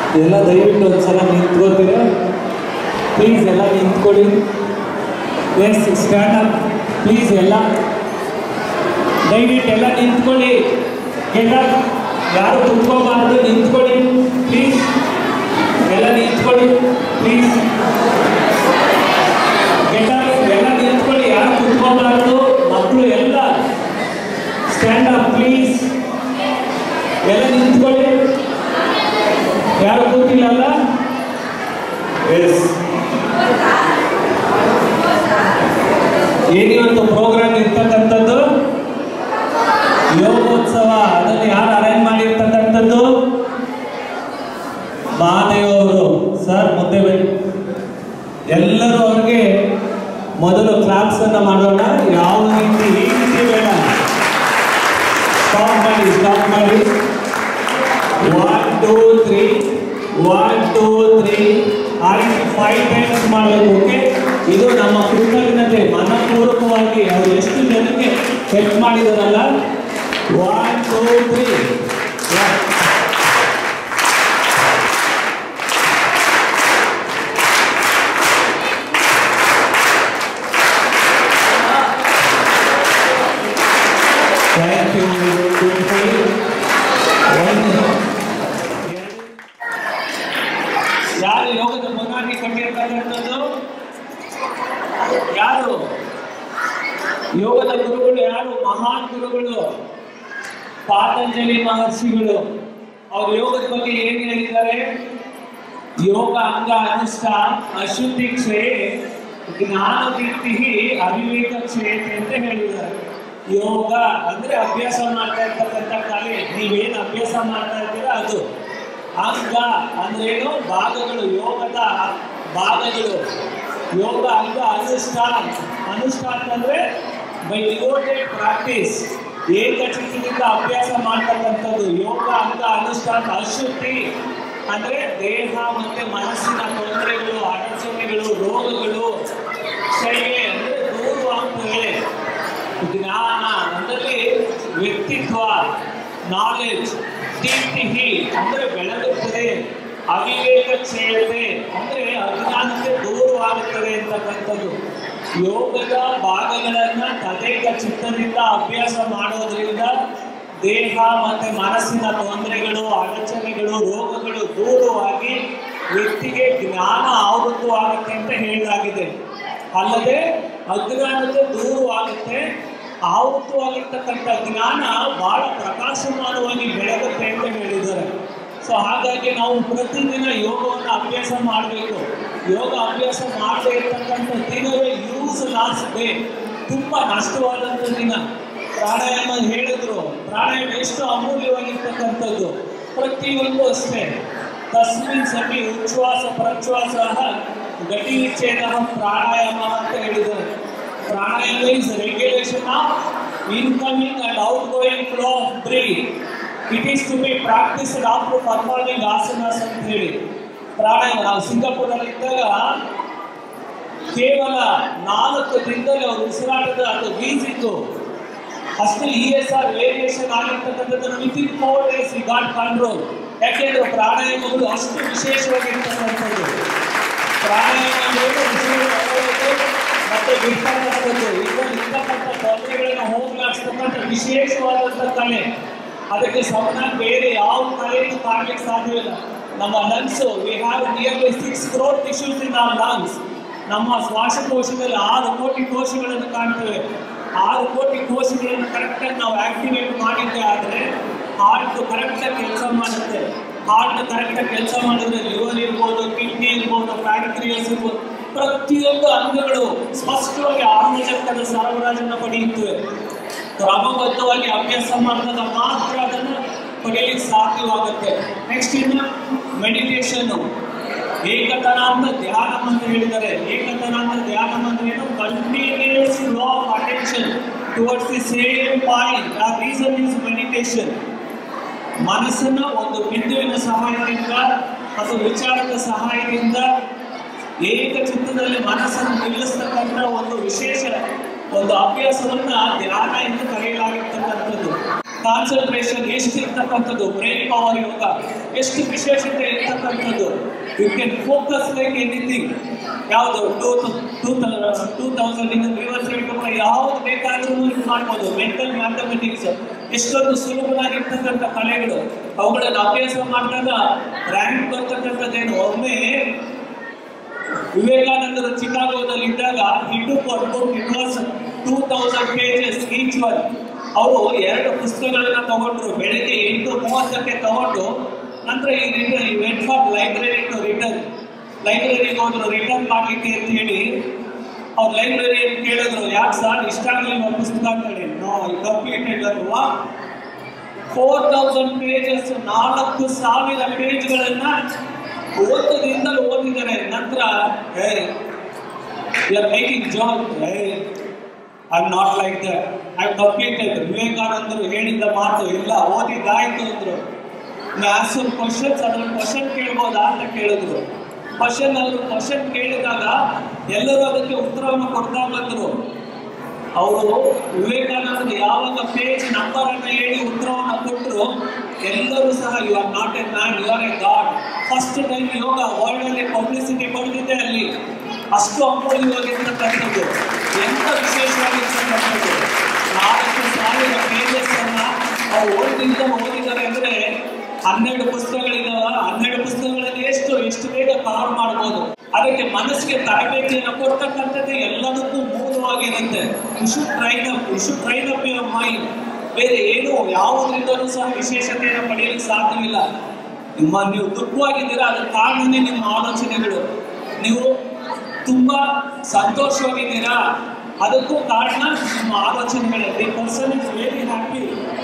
ಎಲ್ಲ ದಯವಿಟ್ಟು ಒಂದ್ಸಲ ನಿಂತ್ಕೋತೀರ ಪ್ಲೀಸ್ ಎಲ್ಲ ನಿಂತ್ಕೊಳ್ಳಿ ಎಸ್ ಸ್ಟ್ಯಾಂಡ್ ಅಪ್ ಪ್ಲೀಸ್ ಎಲ್ಲ ದಯವಿಟ್ಟು ಎಲ್ಲ ನಿಂತ್ಕೊಳ್ಳಿ ಎಲ್ಲ ಯಾರು ಕುತ್ಕೋಬಾರ್ದು ನಿಂತ್ಕೊಳ್ಳಿ ಪ್ಲೀಸ್ ಎಲ್ಲ ನಿಂತ್ಕೊಳ್ಳಿ ಪ್ಲೀಸ್ ಎಲ್ಲ ಎಲ್ಲ ನಿಂತ್ಕೊಳ್ಳಿ ಯಾರು ಕುತ್ಕೋಬಾರ್ದು ಮಕ್ಕಳು ಎಲ್ಲ ಸ್ಟ್ಯಾಂಡ್ ಅಪ್ ಪ್ಲೀಸ್ ಎಲ್ಲ ನಿಂತ್ಕೊಳ್ಳಿ ಯಾರು ಕೂತಿಲ್ಲಲ್ಲ ಎಸ್ ಏನಿವತ್ತು ಪ್ರೋಗ್ರಾಮ್ ಇರ್ತಕ್ಕಂಥದ್ದು ಯೋಗೋತ್ಸವ ಅದನ್ನು ಯಾರು ಅರೇಂಜ್ ಮಾಡಿರ್ತಕ್ಕಂಥದ್ದು ಮಹಾದೇವ್ ಅವರು ಸರ್ ಮುದ್ದೆ ಬನ್ನಿ ಎಲ್ಲರೂ ಅವ್ರಿಗೆ ಮೊದಲು ಕ್ಲಾಪ್ಸ್ ಅನ್ನ ಮಾಡೋಣ ಯಾವ ರೀತಿ ಈ ರೀತಿ ಬೇಡ ಸ್ಟಾಪ್ ಮಾಡಿ ಸ್ಟಾಪ್ ಮಾಡಿ one two three one two three ಆ ರೀತಿ ಫೈವ್ ಟೈಮ್ಸ್ ಮಾಡಬೇಕು ಓಕೆ ಇದು ನಮ್ಮ ಕೃತಜ್ಞತೆ ಮನಪೂರ್ವಕವಾಗಿ ಅವರು ಎಷ್ಟು ಜನಕ್ಕೆ ಹೆಲ್ಪ್ ಮಾಡಿದಾರಲ್ಲ one two three thank you ಯಾರು ಯೋಗದ ಬುನಾದಿ ಕಟ್ಟಿರ್ತಕ್ಕಂಥದ್ದು ಯಾರು ಯೋಗದ ಗುರುಗಳು ಯಾರು ಮಹಾನ್ ಗುರುಗಳು ಪಾತಂಜಲಿ ಮಹರ್ಷಿಗಳು ಅವ್ರು ಯೋಗದ ಬಗ್ಗೆ ಏನ್ ಹೇಳಿದ್ದಾರೆ ಯೋಗ ಅಂಗ ಅನುಷ್ಠ ಅಶುದ್ಧಿ ಕ್ಷಯ ಜ್ಞಾನ ದೀಪ್ತಿ ಅವಿವೇಕ ಕ್ಷಯತೆ ಅಂತ ಹೇಳಿದ್ದಾರೆ ಯೋಗ ಅಂದ್ರೆ ಅಭ್ಯಾಸ ಮಾಡ್ತಾ ಇರ್ತಕ್ಕಂಥ ಕಲೆ ನೀವೇನು ಅಭ್ಯಾಸ ಮಾಡ್ತಾ ಇರ್ತೀರಾ ಅದು ಅಂಗ ಅಂದ್ರೇನು ಭಾಗಗಳು ಯೋಗದ ಭಾಗಗಳು ಯೋಗ ಅಂಗ ಅನುಷ್ಠಾನ ಅನುಷ್ಠಾನ ಅಂದ್ರೆ ಬೈ ಡಿವೋಟೆಡ್ ಪ್ರಾಕ್ಟೀಸ್ ಏಕಚಿತ್ತದಿಂದ ಅಭ್ಯಾಸ ಮಾಡ್ತಕ್ಕಂಥದ್ದು ಯೋಗ ಅಂಗ ಅನುಷ್ಠಾನ ಅಶುದ್ಧಿ ಅಂದ್ರೆ ದೇಹ ಮತ್ತೆ ಮನಸ್ಸಿನ ತೊಂದರೆಗಳು ಅಡಚಣೆಗಳು ರೋಗಗಳು ಕ್ಷಯ ಅಂದ್ರೆ ದೂರವಾಗ್ತವೆ ಜ್ಞಾನ ಅಂದರೆ ವ್ಯಕ್ತಿತ್ವ ನಾಲೆಜ್ ದೀಪ್ತಿ ಅಂದ್ರೆ ಬೆಳಗುತ್ತದೆ ಅವಿವೇಕ ಕ್ಷಯತೆ ಅಂದ್ರೆ ಅಜ್ಞಾನಕ್ಕೆ ದೂರವಾಗುತ್ತದೆ ಅಂತಕ್ಕಂಥದ್ದು ಯೋಗದ ಭಾಗಗಳನ್ನ ತದೇಕ ಚಿತ್ತದಿಂದ ಅಭ್ಯಾಸ ಮಾಡೋದ್ರಿಂದ ದೇಹ ಮತ್ತೆ ಮನಸ್ಸಿನ ತೊಂದರೆಗಳು ಅಡಚಣೆಗಳು ರೋಗಗಳು ದೂರವಾಗಿ ವ್ಯಕ್ತಿಗೆ ಜ್ಞಾನ ಆವೃತ್ತವಾಗುತ್ತೆ ಅಂತ ಹೇಳಲಾಗಿದೆ ಅಲ್ಲದೆ ಅಜ್ಞಾನತೆ ದೂರವಾಗುತ್ತೆ ಆವೃತ್ತವಾಗಿರ್ತಕ್ಕಂಥ ಜ್ಞಾನ ಬಹಳ ಪ್ರಕಾಶಮಾನವಾಗಿ ಬೆಳಗುತ್ತೆ ಅಂತ ಹೇಳಿದ್ದಾರೆ ಸೊ ಹಾಗಾಗಿ ನಾವು ಪ್ರತಿದಿನ ಯೋಗವನ್ನು ಅಭ್ಯಾಸ ಮಾಡಬೇಕು ಯೋಗ ಅಭ್ಯಾಸ ಮಾಡದೇ ಇರ್ತಕ್ಕಂಥ ದಿನವೇ ಯೂಸ್ ಲಾಸ್ಟ್ ಡೇ ತುಂಬ ನಷ್ಟವಾದಂಥ ದಿನ ಪ್ರಾಣಾಯಾಮ ಹೇಳಿದ್ರು ಪ್ರಾಣಾಯಾಮ ಎಷ್ಟು ಅಮೂಲ್ಯವಾಗಿರ್ತಕ್ಕಂಥದ್ದು ಪ್ರತಿಯೊಂದು ಅಷ್ಟೇ ತಸ್ಮಿನ್ ಸತಿ ಉಚ್ಛ್ವಾಸ ಪ್ರಶ್ವಾಸ ಗತಿ ವಿಚ್ಛೇದ ಪ್ರಾಣಾಯಾಮ ಅಂತ ಹೇಳಿದ್ದಾರೆ pranayama is regulation of incoming and outgoing flow of breath it is to be practised after performing asanas ಅಂತ ಹೇಳಿ ಪ್ರಾಣಾಯಾಮ ನಾವು ಸಿಂಗಾಪುರಲ್ಲಿ ಇದ್ದಾಗ ಕೇವಲ ನಾಲ್ಕು ದಿನದಲ್ಲಿ ಅವರು ಉಸಿರಾಟದ ಅದು ವೀಸಿತ್ತು ಅಷ್ಟು ಇ ಎಸ್ ಆರ್ ವೇರಿಯೇಷನ್ ಆಗಿರ್ತಕ್ಕಂಥದ್ದನ್ನು within four days we got control ಯಾಕೆಂದ್ರೆ ಪ್ರಾಣಾಯಾಮಗಳು ಅಷ್ಟು ವಿಶೇಷವಾಗಿರ್ತಕ್ಕಂಥದ್ದು ಪ್ರಾಣಾಯಾಮ ಅನ್ನೋದು ವಿಶೇಷವಾದದ್ದು ಮತ್ತೆ ಬಿಡ್ತಕ್ಕಂಥದ್ದು ಇದರಲ್ಲಿ ಇರ್ತಕ್ಕಂಥ ತೊಂದರೆಗಳನ್ನು ಹೋಗ್ಲಾಡಿಸ್ತಕ್ಕಂಥ ವಿಶೇಷವಾದಂಥ ಕಲೆ ಅದಕ್ಕೆ ಸಮನಾಗಿ ಬೇರೆ ಯಾವ ಕಲೆಯನ್ನು ಕಾಣಲಿಕ್ಕೆ ಸಾಧ್ಯವಿಲ್ಲ ನಮ್ಮ lungs we have nearly six crore tissues in our lungs ನಮ್ಮ ಶ್ವಾಸಕೋಶದಲ್ಲಿ ಆರು ಕೋಟಿ ಕೋಶಗಳನ್ನು ಕಾಣ್ತೇವೆ ಆರು ಕೋಟಿ ಕೋಶಗಳನ್ನು ಕರೆಕ್ಟಾಗಿ ನಾವು ಆಕ್ಟಿವೇಟ್ ಮಾಡಿದ್ದೆ ಆದರೆ ಹಾರ್ಟ್ ಕರೆಕ್ಟಾಗಿ ಕೆಲಸ ಮಾಡುತ್ತೆ ಹಾರ್ಟ್ ಕರೆಕ್ಟಾಗಿ ಕೆಲಸ ಮಾಡಿದ್ರೆ ಲಿವರ್ ಇರ್ಬೋದು ಕಿಡ್ನಿ ಇರ್ಬೋದು ಪ್ಯಾನ್ಕ್ರಿಯಸ್ ಇರ್ಬೋದು ಪ್ರತಿಯೊಂದು ಅಂಗಗಳು ಸ್ಪಷ್ಟವಾಗಿ ಆಮ್ಲಜನಕದ ಸರಬರಾಜನ್ನು ಪಡೆಯುತ್ತವೆ ಕ್ರಮಬದ್ಧವಾಗಿ ಅಭ್ಯಾಸ ಮಾಡಿದಾಗ ಮಾತ್ರ ಅದನ್ನು ಪಡೆಯಲಿಕ್ಕೆ ಸಾಧ್ಯವಾಗುತ್ತೆ ನೆಕ್ಸ್ಟ್ ಇನ್ನು ಮೆಡಿಟೇಷನ್ನು ಏಕತನಾಂತ ಧ್ಯಾನ ಅಂತ ಹೇಳಿದ್ದಾರೆ ಏಕತನಾಂತ ಧ್ಯಾನ ಅಂದ್ರೆ ಏನು continuous flow of attention towards the same point ಆ ರೀಸನ್ ಇಸ್ ಮೆಡಿಟೇಷನ್ ಮನಸ್ಸನ್ನು ಒಂದು ಬಿಂದುವಿನ ಸಹಾಯದಿಂದ ಅಥವಾ ವಿಚಾರದ ಸಹಾಯದಿಂದ ಏಕಚಿತ್ತದಲ್ಲಿ ಮನಸ್ಸನ್ನು ನಿಲ್ಲಿಸ್ತಕ್ಕಂಥ ಒಂದು ವಿಶೇಷ ಒಂದು ಅಭ್ಯಾಸವನ್ನ ಧ್ಯಾನ ಎಂದು ಕರೆಯಲಾಗಿರ್ತಕ್ಕಂಥದ್ದು ಕಾನ್ಸಂಟ್ರೇಷನ್ ಎಷ್ಟು ಇರ್ತಕ್ಕಂಥದ್ದು ಬ್ರೈನ್ ಪವರ್ ಯೋಗ ಎಷ್ಟು ವಿಶೇಷತೆ ಇರ್ತಕ್ಕಂಥದ್ದು you can focus like anything ಯಾವುದು ಟೂ ಟೂ ಟೂ ತೌಸಂಡ್ ಇಂದ ರಿವರ್ಸ್ ಹೇಳ್ಕೊಂಡು ಯಾವ್ದು ಬೇಕಾದ್ರೂ ಇದು ಮಾಡ್ಬೋದು ಮೆಂಟಲ್ ಮ್ಯಾಥಮೆಟಿಕ್ಸ್ ಎಷ್ಟೊಂದು ಸುಲಭವಾಗಿರ್ತಕ್ಕಂಥ ಕಲೆಗಳು ಅವುಗಳನ್ನು ಅಭ್ಯಾಸ ಮಾಡಿದಾಗ ರ್ಯಾಂಕ್ ಬರ್ತಕ್ಕಂಥದ್ದೇನು ಒಮ್ಮೆ ವಿವೇಕಾನಂದರು ಚಿಕಾಗೋದಲ್ಲಿ ಇದ್ದಾಗ ಇಟ್ಟು ಕೊಟ್ಟು it was two thousand pages each one ಅವರು ಎರಡು ಪುಸ್ತಕಗಳನ್ನ ತಗೊಂಡ್ರು ಬೆಳಗ್ಗೆ ಎಂಟು ಮೂವತ್ತಕ್ಕೆ ತಗೊಂಡು ನಂತರ ಈ return he went for library to return ಲೈಬ್ರರಿಗೆ ಹೋದ್ರು ರಿಟರ್ನ್ ಮಾಡಲಿಕ್ಕೆ ಅಂತ ಹೇಳಿ ಅವ್ರು ಲೈಬ್ರರಿಯಲ್ಲಿ ಕೇಳಿದ್ರು ಯಾಕೆ ಸರ್ ಇಷ್ಟ ಆಗಲಿಲ್ಲ ಪುಸ್ತಕ ಅಂತ ಹೇಳಿ ನೋ ಕಂಪ್ಲೀಟೆಡ್ ಅಲ್ವಾ ಫೋರ್ ತೌಸಂಡ್ ಪೇಜಸ್ ನಾಲ್ಕು ಸಾವಿರ ಪೇಜ್ಗಳನ್ನ ಓದದಿಂದಲೂ ಓದಿದ್ದಾರೆ ನಂತರ you are making job I not like that I completed ವಿವೇಕಾನಂದರು ಹೇಳಿದ ಮಾತು ಇಲ್ಲ ಓದಿದ್ದಾಯ್ತು ಅಂದ್ರು ಆನ್ಸರ್ ಕ್ವಶನ್ಸ್ ಅದ್ರ ಕ್ವಶನ್ ಕೇಳ್ಬೋದಾ ಅಂತ ಕೇಳಿದ್ರು ಕ್ವಶನ್ ಅವರು ಕ್ವಶನ್ ಕೇಳಿದಾಗ ಎಲ್ಲರೂ ಅದಕ್ಕೆ ಉತ್ತರವನ್ನು ಕೊಡ್ತಾ ಬಂದ್ರು ಅವರು ವಿವೇಕಾನಂದ ಯಾವಾಗ ಪೇಜ್ ನಂಬರ್ ಅನ್ನ ಹೇಳಿ ಉತ್ತರವನ್ನು ಕೊಟ್ಟರು ಎಲ್ಲರೂ ಸಹ you are not a man you are a god first time yoga world ಅಲ್ಲಿ ಪಬ್ಲಿಸಿಟಿ ಪಡೆದಿದೆ ಅಲ್ಲಿ ಅಷ್ಟು ಅಮೂಲ್ಯವಾಗಿರ್ತಕ್ಕಂಥದ್ದು ಎಂತ ವಿಶೇಷವಾಗಿರ್ತಕ್ಕಂಥದ್ದು ನಾಲ್ಕು ಸಾವಿರ ಪೇಜಸ್ ಅನ್ನ ಅವ್ರು ಓದಿದ ಓದಿದ್ದಾರೆ ಅಂದ್ರೆ ಹನ್ನೆರಡು ಪುಸ್ತಕಗಳಿದಾವ ಹನ್ನೆರಡು ಪುಸ್ತಕಗಳಲ್ಲಿ ಎಷ್ಟು ಎಷ್ಟು ಬೇಗ ಕವರ್ ಮಾಡ್ಬೋದು ಅದಕ್ಕೆ ಮನಸ್ಸಿಗೆ ತರಬೇತಿಯನ್ನು ಕೊಡ್ತಕ್ಕಂಥದ್ದು ಎಲ್ಲದಕ್ಕೂ ಮೂಲವಾಗಿರುತ್ತೆ wish you train up wish you train up your mind ಬೇರೆ ಏನು ಯಾವುದರಿಂದಲೂ ಸಹ ವಿಶೇಷತೆಯನ್ನು ಪಡೆಯಲಿಕ್ಕೆ ಸಾಧ್ಯವಿಲ್ಲ ನಿಮ್ಮ ನೀವು ದುಃಖವಾಗಿದ್ದೀರಾ ಅದರ ಕಾರಣನೇ ನಿಮ್ಮ ಆಲೋಚನೆಗಳು ನೀವು ತುಂಬಾ ಸಂತೋಷವಾಗಿದ್ದೀರಾ ಅದಕ್ಕೂ ಕಾರಣ ನಿಮ್ಮ ಆಲೋಚನೆಗಳೇ the person is very happy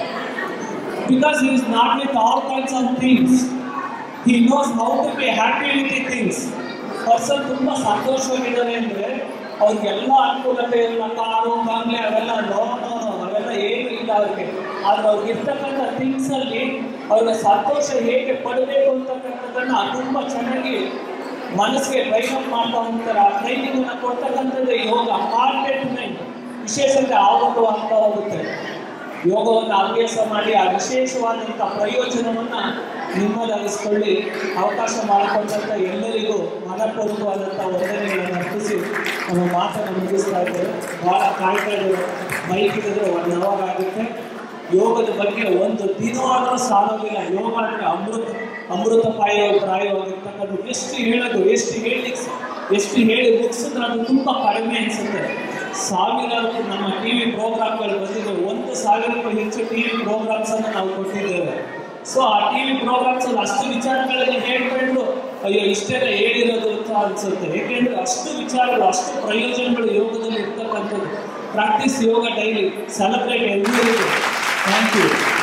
because he is not with all kinds of things. He knows how to be happy with the things. Person ತುಂಬ ಸಂತೋಷವಾಗಿದ್ದಾರೆ ಅಂದರೆ ಅವ್ರಿಗೆಲ್ಲ ಅನುಕೂಲತೆ ಇಲ್ಲ ಕಾರು ಬಂಗ್ಲೆ ಅವೆಲ್ಲ ನೋ ನೋ ನೋ ಅವೆಲ್ಲ ಏನು ಇಲ್ಲ ಅವ್ರಿಗೆ ಆದ್ರೆ ಅವ್ರಿಗೆ ಇರ್ತಕ್ಕಂಥ ಥಿಂಗ್ಸ್ ಅಲ್ಲಿ ಅವ್ರ ಸಂತೋಷ ಹೇಗೆ ಪಡಬೇಕು ಅಂತಕ್ಕಂಥದ್ದನ್ನ ತುಂಬ ಚೆನ್ನಾಗಿ ಮನಸ್ಸಿಗೆ ಟ್ರೈನ್ ಮಾಡ್ತಾ ಹೋಗ್ತಾರೆ ಆ ಟ್ರೈನಿಂಗ್ ಅನ್ನ ಕೊಡ್ತಕ್ಕಂಥದ್ದು ಯೋಗ ಹಾರ್ಟ್ ಮೈಂಡ್ ವಿಶೇಷತೆ ಆವತ್ತು ಆಗ್ತಾ ಹೋಗುತ್ತೆ ಯೋಗವನ್ನು ಅಭ್ಯಾಸ ಮಾಡಿ ಆ ವಿಶೇಷವಾದಂಥ ಪ್ರಯೋಜನವನ್ನು ನಿಮ್ಮದಾಗಿಸ್ಕೊಳ್ಳಿ ಅವಕಾಶ ಮಾಡಿಕೊಂಡಂಥ ಎಲ್ಲರಿಗೂ ಮನಪೂರ್ವಕವಾದಂಥ ವಂದನೆಗಳನ್ನು ಅರ್ಪಿಸಿ ನಮ್ಮ ಮಾತನ್ನು ಮುಗಿಸ್ತಾ ಇದ್ದೇವೆ ಭಾಳ ಕಾಯ್ತಾ ಇದ್ದೇವೆ ಮೈಕ್ ಇದ್ರೆ ಒನ್ ಅವರ್ ಆಗುತ್ತೆ ಯೋಗದ ಬಗ್ಗೆ ಒಂದು ದಿನವಾದರೂ ಸಾಲೋದಿಲ್ಲ ಯೋಗ ಅಂದರೆ ಅಮೃತ ಅಮೃತ ಪ್ರಾಯ ಪ್ರಾಯವಾಗಿರ್ತಕ್ಕಂಥದ್ದು ಎಷ್ಟು ಹೇಳೋದು ಎಷ್ಟು ಹೇಳಲಿಕ್ಕೆ ಎಷ್ಟು ಹೇಳಿ ಮುಗಿಸಿದ್ರೆ ಅದು ತುಂಬ ಕಡಿಮೆ ಅನಿಸುತ್ತೆ ಸಾವಿರಾರು ನಮ್ಮ ಟಿ ವಿ ಪ್ರೋಗ್ರಾಮ್ಗಳು ಬಂದಿದೆ ಒಂದು ಸಾವಿರಕ್ಕೂ ಹೆಚ್ಚು ಟಿ ವಿ ಪ್ರೋಗ್ರಾಮ್ಸನ್ನು ನಾವು ಕೊಟ್ಟಿದ್ದೇವೆ ಸೊ ಆ ಟಿ ವಿ ಪ್ರೋಗ್ರಾಮ್ಸಲ್ಲಿ ಅಷ್ಟು ವಿಚಾರಗಳನ್ನು ಹೇಳ್ಕೊಂಡು ಅಯ್ಯೋ ಇಷ್ಟೆಲ್ಲ ಹೇಳಿರೋದು ಅಂತ ಅನಿಸುತ್ತೆ ಏಕೆಂದರೆ ಅಷ್ಟು ವಿಚಾರಗಳು ಅಷ್ಟು ಪ್ರಯೋಜನಗಳು ಯೋಗದಲ್ಲಿ ಇರ್ತಕ್ಕಂಥದ್ದು ಪ್ರಾಕ್ಟೀಸ್ ಯೋಗ ಡೈಲಿ ಸೆಲೆಬ್ರೇಟ್ ಎಲ್ರಿಗೂ ಥ್ಯಾಂಕ್ ಯು